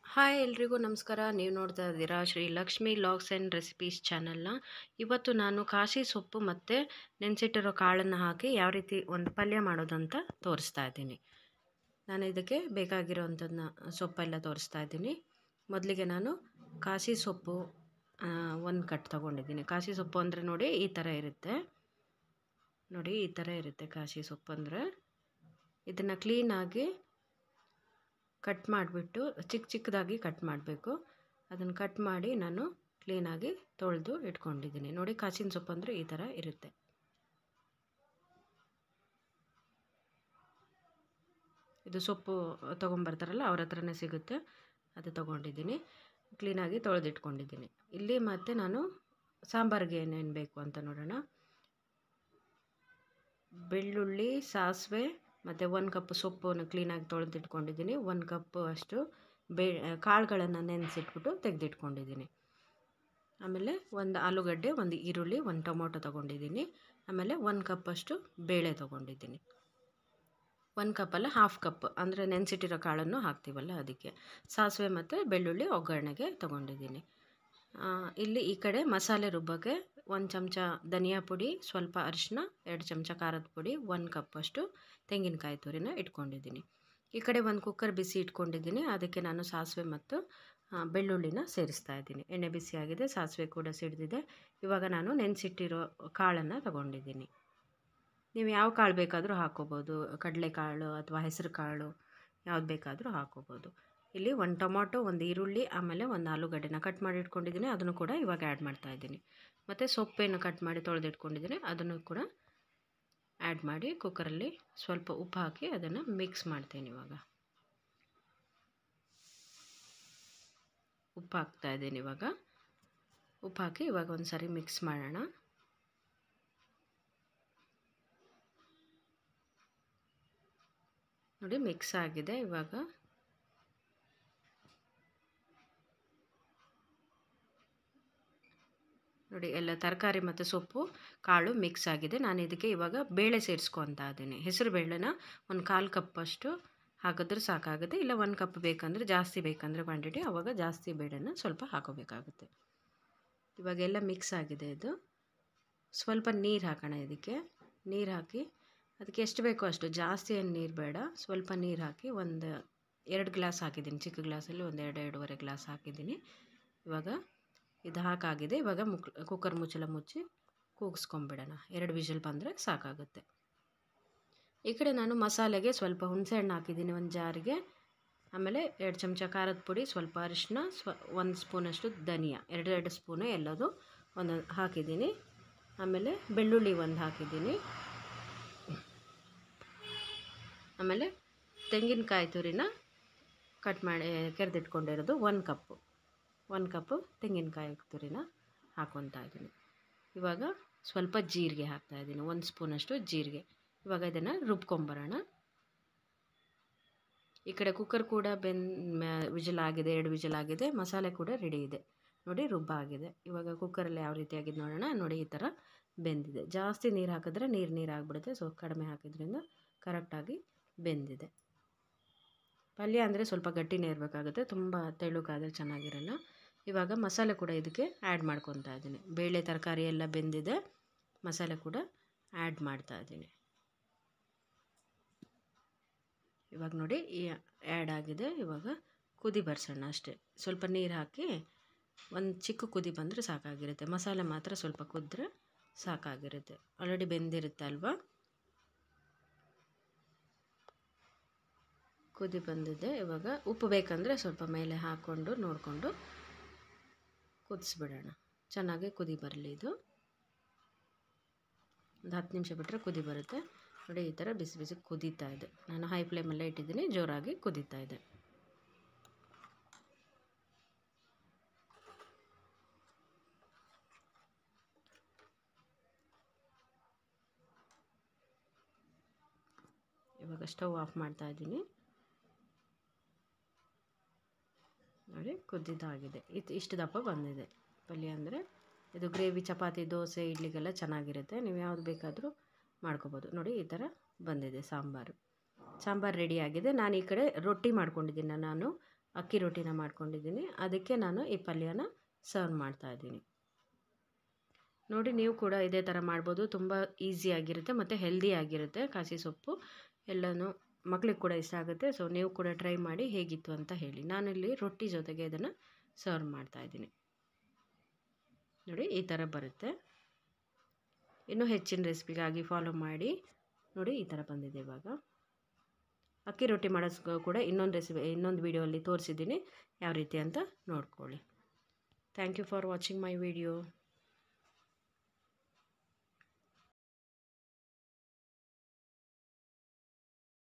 hi ಎಲ್ರಿಗೂ ನಮಸ್ಕಾರ ನೀವು ನೋಡ್ತಾ ಇದ್ದೀರಾ Shri Lakshmi vlogs and recipes ಚಾನಲ್ನ ಇವತ್ತು ನಾನು ಕಾಶಿ ಸೊಪ್ಪು ಮತ್ತು ನೆನೆಸಿಟ್ಟಿರೋ ಕಾಳನ್ನು ಹಾಕಿ ಯಾವ ರೀತಿ ಒಂದು ಪಲ್ಯ ಮಾಡೋದಂತ ತೋರಿಸ್ತಾ ಇದ್ದೀನಿ ನಾನು ಇದಕ್ಕೆ ಬೇಕಾಗಿರೋವಂಥದ್ದನ್ನ ಸೊಪ್ಪೆಲ್ಲ ತೋರಿಸ್ತಾ ಇದ್ದೀನಿ ಮೊದಲಿಗೆ ನಾನು ಕಾಶಿ ಸೊಪ್ಪು ಒಂದು ಕಟ್ ತೊಗೊಂಡಿದ್ದೀನಿ ಕಾಶಿ ಸೊಪ್ಪು ಅಂದರೆ ನೋಡಿ ಈ ಥರ ಇರುತ್ತೆ ನೋಡಿ ಈ ಥರ ಇರುತ್ತೆ ಕಾಶಿ ಸೊಪ್ಪು ಅಂದರೆ ಇದನ್ನು ಕ್ಲೀನಾಗಿ ಕಟ್ ಮಾಡಿಬಿಟ್ಟು ಚಿಕ್ಕ ಚಿಕ್ಕದಾಗಿ ಕಟ್ ಮಾಡಬೇಕು ಅದನ್ನು ಕಟ್ ಮಾಡಿ ನಾನು ಕ್ಲೀನಾಗಿ ತೊಳೆದು ಇಟ್ಕೊಂಡಿದ್ದೀನಿ ನೋಡಿ ಕಾಸಿನ ಸೊಪ್ಪು ಅಂದರೆ ಈ ಥರ ಇರುತ್ತೆ ಇದು ಸೊಪ್ಪು ತೊಗೊಂಬರ್ತಾರಲ್ಲ ಅವ್ರ ಹತ್ರನೇ ಸಿಗುತ್ತೆ ಅದು ತೊಗೊಂಡಿದ್ದೀನಿ ಕ್ಲೀನಾಗಿ ತೊಳೆದಿಟ್ಕೊಂಡಿದ್ದೀನಿ ಇಲ್ಲಿ ಮತ್ತು ನಾನು ಸಾಂಬಾರಿಗೆ ಏನೇನು ಬೇಕು ಅಂತ ನೋಡೋಣ ಬೆಳ್ಳುಳ್ಳಿ ಸಾಸಿವೆ ಮತ್ತು ಒಂದು ಕಪ್ ಸೊಪ್ಪನ್ನು ಕ್ಲೀನಾಗಿ ತೊಳೆದಿಟ್ಕೊಂಡಿದ್ದೀನಿ ಒಂದು ಕಪ್ ಅಷ್ಟು ಬೇ ಕಾಳುಗಳನ್ನು ನೆನೆಸಿಟ್ಬಿಟ್ಟು ತೆಗೆದಿಟ್ಕೊಂಡಿದ್ದೀನಿ ಆಮೇಲೆ ಒಂದು ಆಲೂಗಡ್ಡೆ ಒಂದು ಈರುಳ್ಳಿ ಒಂದು ಟೊಮೊಟೊ ತೊಗೊಂಡಿದ್ದೀನಿ ಆಮೇಲೆ ಒಂದು ಕಪ್ಪಷ್ಟು ಬೇಳೆ ತೊಗೊಂಡಿದ್ದೀನಿ ಒಂದು ಕಪ್ಪಲ್ಲ ಹಾಫ್ ಕಪ್ ಅಂದರೆ ನೆನೆಸಿಟ್ಟಿರೋ ಕಾಳನ್ನು ಹಾಕ್ತೀವಲ್ಲ ಅದಕ್ಕೆ ಸಾಸಿವೆ ಮತ್ತು ಬೆಳ್ಳುಳ್ಳಿ ಒಗ್ಗರಣೆಗೆ ತೊಗೊಂಡಿದ್ದೀನಿ ಇಲ್ಲಿ ಈ ಕಡೆ ಮಸಾಲೆ ರುಬ್ಬಕ್ಕೆ ಒಂದು ಚಮಚ ಧನಿಯಾ ಪುಡಿ ಸ್ವಲ್ಪ ಅರಿಶಿನ ಎರಡು ಚಮಚ ಖಾರದ ಪುಡಿ ಒಂದು ಕಪ್ಪಷ್ಟು ತೆಂಗಿನಕಾಯಿ ತುರಿನ ಇಟ್ಕೊಂಡಿದ್ದೀನಿ ಈ ಕಡೆ ಒಂದು ಕುಕ್ಕರ್ ಬಿಸಿ ಇಟ್ಕೊಂಡಿದ್ದೀನಿ ಅದಕ್ಕೆ ನಾನು ಸಾಸಿವೆ ಮತ್ತು ಬೆಳ್ಳುಳ್ಳಿನ ಸೇರಿಸ್ತಾ ಇದ್ದೀನಿ ಎಣ್ಣೆ ಬಿಸಿ ಆಗಿದೆ ಸಾಸಿವೆ ಕೂಡ ಸಿಡಿದಿದೆ ಇವಾಗ ನಾನು ನೆನೆಸಿಟ್ಟಿರೋ ಕಾಳನ್ನು ತಗೊಂಡಿದ್ದೀನಿ ನೀವು ಯಾವ ಕಾಳು ಬೇಕಾದರೂ ಹಾಕ್ಕೋಬೋದು ಕಡಲೆಕಾಳು ಅಥವಾ ಹೆಸರು ಕಾಳು ಯಾವ್ದು ಬೇಕಾದರೂ ಹಾಕ್ಕೋಬೋದು ಇಲ್ಲಿ ಒಂದು ಟೊಮೊಟೊ ಒಂದು ಈರುಳ್ಳಿ ಆಮೇಲೆ ಒಂದು ಆಲೂಗಡ್ಡೆನ ಕಟ್ ಮಾಡಿ ಇಟ್ಕೊಂಡಿದ್ದೀನಿ ಅದನ್ನು ಕೂಡ ಇವಾಗ ಆ್ಯಡ್ ಮಾಡ್ತಾ ಇದ್ದೀನಿ ಮತ್ತು ಸೊಪ್ಪೇನು ಕಟ್ ಮಾಡಿ ತೊಳೆದಿಟ್ಕೊಂಡಿದ್ದೀನಿ ಅದನ್ನು ಕೂಡ ಆ್ಯಡ್ ಮಾಡಿ ಕುಕ್ಕರಲ್ಲಿ ಸ್ವಲ್ಪ ಉಪ್ಪು ಹಾಕಿ ಅದನ್ನು ಮಿಕ್ಸ್ ಮಾಡ್ತೀನಿ ಇವಾಗ ಉಪ್ಪು ಹಾಕ್ತಾ ಇದ್ದೀನಿ ಇವಾಗ ಉಪ್ಪು ಹಾಕಿ ಇವಾಗ ಒಂದು ಸಾರಿ ಮಿಕ್ಸ್ ಮಾಡೋಣ ನೋಡಿ ಮಿಕ್ಸ್ ಆಗಿದೆ ಇವಾಗ ನೋಡಿ ಎಲ್ಲ ತರಕಾರಿ ಮತ್ತು ಸೊಪ್ಪು ಕಾಳು ಮಿಕ್ಸ್ ಆಗಿದೆ ನಾನು ಇದಕ್ಕೆ ಇವಾಗ ಬೇಳೆ ಸೇರಿಸ್ಕೊತಾ ಇದ್ದೀನಿ ಹೆಸರು ಬೇಳೆನ ಒಂದು ಕಾಲು ಕಪ್ಪಷ್ಟು ಹಾಕಿದ್ರೆ ಸಾಕಾಗುತ್ತೆ ಇಲ್ಲ ಒಂದು ಕಪ್ ಬೇಕಂದರೆ ಜಾಸ್ತಿ ಬೇಕಂದರೆ ಕ್ವಾಂಟಿಟಿ ಆವಾಗ ಜಾಸ್ತಿ ಬೇಳೆನ ಸ್ವಲ್ಪ ಹಾಕೋಬೇಕಾಗುತ್ತೆ ಇವಾಗೆಲ್ಲ ಮಿಕ್ಸ್ ಆಗಿದೆ ಇದು ಸ್ವಲ್ಪ ನೀರು ಹಾಕೋಣ ಇದಕ್ಕೆ ನೀರು ಹಾಕಿ ಅದಕ್ಕೆ ಎಷ್ಟು ಬೇಕೋ ಅಷ್ಟು ಜಾಸ್ತಿ ಏನು ನೀರು ಬೇಡ ಸ್ವಲ್ಪ ನೀರು ಹಾಕಿ ಒಂದು ಎರಡು ಗ್ಲಾಸ್ ಹಾಕಿದ್ದೀನಿ ಚಿಕ್ಕ ಗ್ಲಾಸಲ್ಲಿ ಒಂದು ಎರಡು ಎರಡೂವರೆ ಗ್ಲಾಸ್ ಹಾಕಿದ್ದೀನಿ ಇವಾಗ ಇದು ಹಾಕಾಗಿದೆ ಇವಾಗ ಮುಕ್ ಕುಕ್ಕರ್ ಮುಚ್ಚಳ ಮುಚ್ಚಿ ಕೂಗಿಸ್ಕೊಂಬಿಡೋಣ ಎರಡು ವಿಷಲ್ ಬಂದರೆ ಸಾಕಾಗುತ್ತೆ ಈ ಕಡೆ ನಾನು ಮಸಾಲೆಗೆ ಸ್ವಲ್ಪ ಹುಣಸೆಹಣ್ಣು ಹಾಕಿದ್ದೀನಿ ಒಂದು ಜಾರಿಗೆ ಆಮೇಲೆ ಎರಡು ಚಮಚ ಖಾರದ ಪುಡಿ ಸ್ವಲ್ಪ ಅರಿಶಿನ ಸ್ವ ಒಂದು ಸ್ಪೂನಷ್ಟು ಧನಿಯಾ ಎರಡು ಎರಡು ಸ್ಪೂನು ಎಲ್ಲದು ಒಂದು ಹಾಕಿದ್ದೀನಿ ಆಮೇಲೆ ಬೆಳ್ಳುಳ್ಳಿ ಒಂದು ಹಾಕಿದ್ದೀನಿ ಆಮೇಲೆ ತೆಂಗಿನಕಾಯಿ ತುರಿನ ಕಟ್ ಮಾಡಿ ಕೆರೆದಿಟ್ಕೊಂಡಿರೋದು ಒಂದು ಕಪ್ಪು ಒಂದು ಕಪ್ಪು ತೆಂಗಿನಕಾಯಿ ತುರಿನ ಹಾಕ್ಕೊತಾ ಇದ್ದೀನಿ ಇವಾಗ ಸ್ವಲ್ಪ ಜೀರಿಗೆ ಹಾಕ್ತಾಯಿದ್ದೀನಿ ಒಂದು ಸ್ಪೂನಷ್ಟು ಜೀರಿಗೆ ಇವಾಗ ಇದನ್ನು ರುಬ್ಕೊಂಬರೋಣ ಈ ಕಡೆ ಕುಕ್ಕರ್ ಕೂಡ ಬೆನ್ ವಿಜಲ್ ಆಗಿದೆ ಎರಡು ವಿಜಲ್ ಆಗಿದೆ ಮಸಾಲೆ ಕೂಡ ರೆಡಿ ಇದೆ ನೋಡಿ ರುಬ್ಬ ಆಗಿದೆ ಇವಾಗ ಕುಕ್ಕರಲ್ಲಿ ಯಾವ ರೀತಿ ಆಗಿದೆ ನೋಡೋಣ ನೋಡಿ ಈ ಥರ ಬೆಂದಿದೆ ಜಾಸ್ತಿ ನೀರು ಹಾಕಿದ್ರೆ ನೀರು ನೀರು ಆಗಿಬಿಡುತ್ತೆ ಸೊ ಕಡಿಮೆ ಹಾಕಿದ್ರಿಂದ ಕರೆಕ್ಟಾಗಿ ಬೆಂದಿದೆ ಪಲ್ಯ ಅಂದರೆ ಸ್ವಲ್ಪ ಗಟ್ಟಿನೇ ಇರಬೇಕಾಗುತ್ತೆ ತುಂಬ ತೆಳುಗಾದರೆ ಚೆನ್ನಾಗಿರಲ್ಲ ಇವಾಗ ಮಸಾಲೆ ಕೂಡ ಇದಕ್ಕೆ ಆ್ಯಡ್ ಮಾಡ್ಕೊತಾ ಇದ್ದೀನಿ ಬೇಳೆ ತರಕಾರಿ ಎಲ್ಲ ಬೆಂದಿದೆ ಮಸಾಲೆ ಕೂಡ ಆ್ಯಡ್ ಮಾಡ್ತಾ ಇದ್ದೀನಿ ಇವಾಗ ನೋಡಿ ಈ ಆ್ಯಡ್ ಆಗಿದೆ ಇವಾಗ ಕುದಿ ಬರ್ಸೋಣ ಅಷ್ಟೇ ಸ್ವಲ್ಪ ನೀರು ಹಾಕಿ ಒಂದು ಚಿಕ್ಕ ಕುದಿ ಬಂದರೆ ಸಾಕಾಗಿರುತ್ತೆ ಮಸಾಲೆ ಮಾತ್ರ ಸ್ವಲ್ಪ ಕುದ್ರೆ ಸಾಕಾಗಿರುತ್ತೆ ಆಲ್ರೆಡಿ ಬೆಂದಿರುತ್ತೆ ಅಲ್ವಾ ಕುದಿ ಬಂದಿದೆ ಇವಾಗ ಉಪ್ಪು ಬೇಕಂದರೆ ಸ್ವಲ್ಪ ಮೇಲೆ ಹಾಕ್ಕೊಂಡು ನೋಡಿಕೊಂಡು ಕುದಿಸ್ಬಿಡೋಣ ಚೆನ್ನಾಗಿ ಕುದಿ ಬರಲಿ ಇದು ಒಂದು ಹತ್ತು ನಿಮಿಷ ಬಿಟ್ಟರೆ ಕುದಿ ಬರುತ್ತೆ ನೋಡಿ ಈ ಥರ ಬಿಸಿ ಬಿಸಿ ಕುದೀತಾ ಇದೆ ನಾನು ಹೈ ಫ್ಲೇಮಲ್ಲೇ ಇಟ್ಟಿದ್ದೀನಿ ಜೋರಾಗಿ ಕುದೀತಾ ಇದೆ ಇವಾಗ ಸ್ಟವ್ ಆಫ್ ಮಾಡ್ತಾ ಇದ್ದೀನಿ ನೋಡಿ ಕುದ್ದಿದ್ದಾಗಿದೆ ಇದು ಇಷ್ಟು ದಪ್ಪ ಬಂದಿದೆ ಪಲ್ಯ ಅಂದರೆ ಇದು ಗ್ರೇವಿ ಚಪಾತಿ ದೋಸೆ ಇಡ್ಲಿಗೆಲ್ಲ ಚೆನ್ನಾಗಿರುತ್ತೆ ನೀವು ಯಾವ್ದು ಬೇಕಾದರೂ ಮಾಡ್ಕೋಬೋದು ನೋಡಿ ಈ ಥರ ಬಂದಿದೆ ಸಾಂಬಾರು ಸಾಂಬಾರು ರೆಡಿಯಾಗಿದೆ ನಾನು ಈ ಕಡೆ ರೊಟ್ಟಿ ಮಾಡ್ಕೊಂಡಿದ್ದೀನಿ ನಾನು ಅಕ್ಕಿ ರೊಟ್ಟಿನ ಮಾಡ್ಕೊಂಡಿದ್ದೀನಿ ಅದಕ್ಕೆ ನಾನು ಈ ಪಲ್ಯನ ಸರ್ವ್ ಮಾಡ್ತಾಯಿದ್ದೀನಿ ನೋಡಿ ನೀವು ಕೂಡ ಇದೇ ಥರ ಮಾಡ್ಬೋದು ತುಂಬ ಈಸಿಯಾಗಿರುತ್ತೆ ಮತ್ತು ಹೆಲ್ದಿ ಆಗಿರುತ್ತೆ ಕಾಸಿ ಸೊಪ್ಪು ಎಲ್ಲನೂ ಮಕ್ಳಿಗೆ ಕೂಡ ಇಷ್ಟ ಆಗುತ್ತೆ ಸೊ ನೀವು ಕೂಡ ಟ್ರೈ ಮಾಡಿ ಹೇಗಿತ್ತು ಅಂತ ಹೇಳಿ ನಾನಿಲ್ಲಿ ರೊಟ್ಟಿ ಜೊತೆಗೆ ಇದನ್ನು ಸರ್ವ್ ಮಾಡ್ತಾಯಿದ್ದೀನಿ ನೋಡಿ ಈ ಥರ ಬರುತ್ತೆ ಇನ್ನೂ ಹೆಚ್ಚಿನ ರೆಸಿಪಿಗಾಗಿ ಫಾಲೋ ಮಾಡಿ ನೋಡಿ ಈ ಥರ ಬಂದಿದೆ ಇವಾಗ ಅಕ್ಕಿ ರೊಟ್ಟಿ ಮಾಡೋದು ಕೂಡ ಇನ್ನೊಂದು ರೆಸಿಪಿ ಇನ್ನೊಂದು ವೀಡಿಯೋಲ್ಲಿ ತೋರಿಸಿದ್ದೀನಿ ಯಾವ ರೀತಿ ಅಂತ ನೋಡ್ಕೊಳ್ಳಿ thank you for watching my video